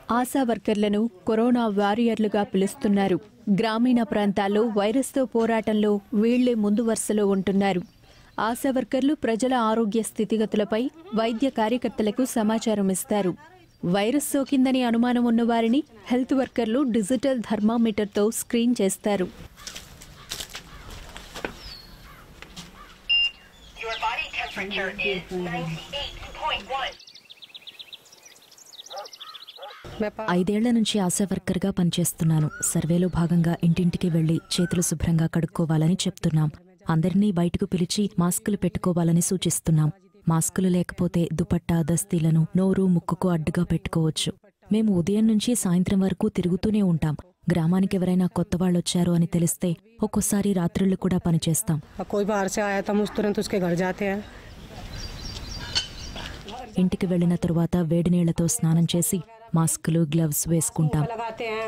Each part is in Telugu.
ఆశా వర్కర్లను కరోనా వారియర్లుగా పిలుస్తున్నారు గ్రామీణ ప్రాంతాల్లో వైరస్తో పోరాటంలో వీళ్లే ముందు వరుసలో ఉంటున్నారు ఆశా వర్కర్లు ప్రజల ఆరోగ్య స్థితిగతులపై వైద్య కార్యకర్తలకు సమాచారం ఇస్తారు వైరస్ సోకిందని అనుమానం ఉన్నవారిని హెల్త్ వర్కర్లు డిజిటల్ థర్మామీటర్తో స్క్రీన్ చేస్తారు Your body temperature is 98.1. ఐదేళ్ల నుంచి ఆశా వర్కర్గా పనిచేస్తున్నాను సర్వేలో భాగంగా ఇంటింటికి వెళ్లి చేతులు శుభ్రంగా కడుక్కోవాలని చెప్తున్నాం అందరినీ బయటకు పిలిచి మాస్కులు పెట్టుకోవాలని సూచిస్తున్నాం మాస్కులు లేకపోతే దుపట్టా దస్తీలను నోరు ముక్కుకు అడ్డుగా పెట్టుకోవచ్చు మేము ఉదయం నుంచి సాయంత్రం వరకు తిరుగుతూనే ఉంటాం గ్రామానికి ఎవరైనా కొత్త వాళ్ళొచ్చారు అని తెలిస్తే ఒక్కోసారి రాత్రుళ్ళు కూడా పనిచేస్తాం और कोई बाहर से आया तो हम उस तुरंत उसके घर जाते हैं ఇంటికి వెళ్లిన తరువాత వేడి నీళ్లతో స్నానం చేసి మాస్కులు గ్లవ్స్ వేసుకుంటాం लगाते हैं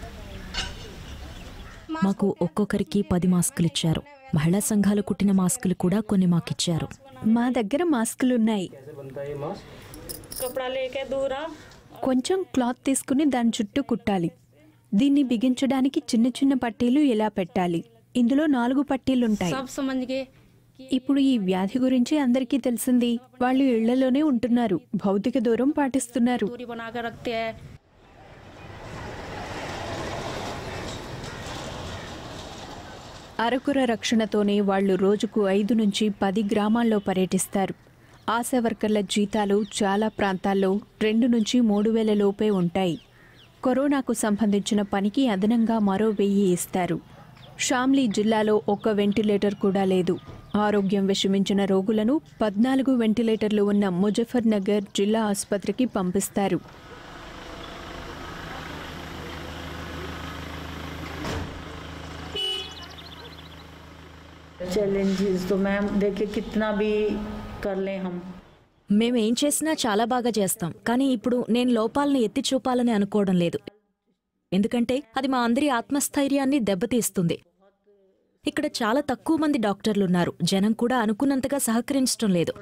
మాకు ఒక్కొక్కరికి పది మాస్కులు ఇచ్చారు మహిళా సంఘాలు కుట్టిన మాస్కులు కూడా కొన్ని మాకిచ్చారు మా దగ్గర మాస్కులున్నాయి కొంచెం క్లాత్ తీసుకుని దాని చుట్టూ కుట్టాలి దీన్ని బిగించడానికి చిన్న చిన్న పట్టీలు ఇలా పెట్టాలి ఇందులో నాలుగు పట్టీలుంటాయి सब समझ गए ఇప్పుడు ఈ వ్యాధి గురించి అందరికీ తెలిసింది వాళ్ళు ఇళ్లలోనే ఉంటున్నారు భౌతిక దూరం పాటిస్తున్నారు दूरी बना कर रखते हैं అరకుర రక్షణతోనే వాళ్ళు రోజుకు ఐదు నుంచి పది గ్రామాల్లో పర్యటిస్తారు ఆశా వర్కర్ల జీతాలు చాలా ప్రాంతాల్లో రెండు నుంచి మూడు వేల లోపే ఉంటాయి కరోనాకు సంబంధించిన పనికి అదనంగా మరో వెయ్యి ఇస్తారు షామ్లీ జిల్లాలో ఒక్క వెంటిలేటర్ కూడా లేదు ఆరోగ్యం విషమించిన రోగులను పద్నాలుగు వెంటిలేటర్లు ఉన్న ముజఫర్ నగర్ జిల్లా ఆసుపత్రికి పంపిస్తారు चैलेंजेस तो मैम देखिए कितना भी कर लें हम మేము ఏం చేసినా చాలా బాగా చేస్తాం కానీ ఇప్పుడు నేను లోపాలను ఎత్తి చూపాలని అనుకోవడం లేదు ఎందుకంటే అది మా అందరి ఆత్మస్థైర్యాన్ని దెబ్బతీస్తుంది ఇక్కడ చాలా తక్కువ మంది డాక్టర్లున్నారు జనం కూడా అనుకున్నంతగా సహకరించడం లేదు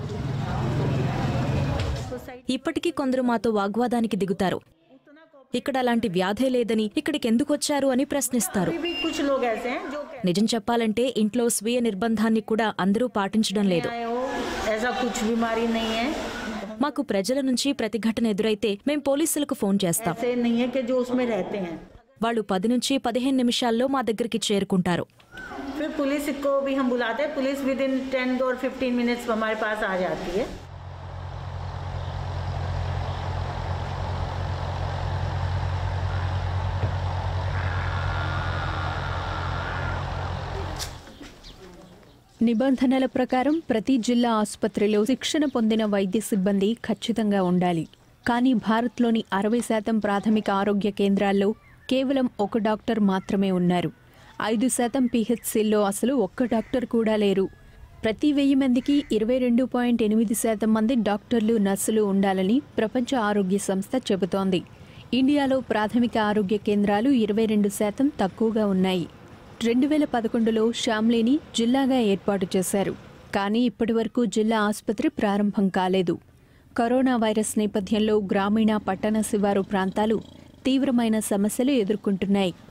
ఇప్పటికీ కొందరు మాతో వాగ్వాదానికి దిగుతారు ఇక్కడ అలాంటి వ్యాధే లేదని ఇక్కడికి ఎందుకు వచ్చారు అని ప్రశ్నిస్తారు अभी भी कुछ लोग ऐसे हैं जो कहते నిజం చెప్పాలంటే ఇంట్లో స్వీయ నిర్బంధాన్ని కూడా అందరూ పాటించడం లేదు हैं, "ओ, ऐसा कुछ बीमारी नहीं है మాకు ప్రజల నుంచి ప్రతిఘటన ఎదురైతే మేం పోలీసులకు ఫోన్ చేస్తాం ऐसे नहीं है कि जो उसमें रहते हैं వాళ్ళు పది నుంచి పదిహేను నిమిషాల్లో మా దగ్గరికి చేరుకుంటారు फिर पुलिस को भी हम बुलाते हैं पुलिस विद इन टेन और फिफ्टीन मिनट्स हमारे पास आ जाती है నిబంధనల ప్రకారం ప్రతి జిల్లా ఆసుపత్రిలో శిక్షణ పొందిన వైద్య సిబ్బంది ఖచ్చితంగా ఉండాలి కానీ భారత్లోని అరవై శాతం ప్రాథమిక ఆరోగ్య కేంద్రాల్లో కేవలం ఒక డాక్టర్ మాత్రమే ఉన్నారు ఐదు శాతం పిహెచ్సిల్లో అసలు ఒక్క డాక్టర్ కూడా లేరు ప్రతి వెయ్యి మందికి ఇరవై రెండు పాయింట్ ఎనిమిది శాతం మంది డాక్టర్లు నర్సులు ఉండాలని ప్రపంచ ఆరోగ్య సంస్థ చెబుతోంది ఇండియాలో ప్రాథమిక ఆరోగ్య కేంద్రాలు ఇరవై రెండు శాతం తక్కువగా ఉన్నాయి రెండు వేల పదకొండులో షామ్లీని జిల్లాగా ఏర్పాటు చేశారు కానీ ఇప్పటివరకు జిల్లా ఆసుపత్రి ప్రారంభం కాలేదు కరోనా వైరస్ నేపథ్యంలో గ్రామీణ పట్టణ శివారు ప్రాంతాలు తీవ్రమైన సమస్యలు ఎదుర్కొంటున్నాయి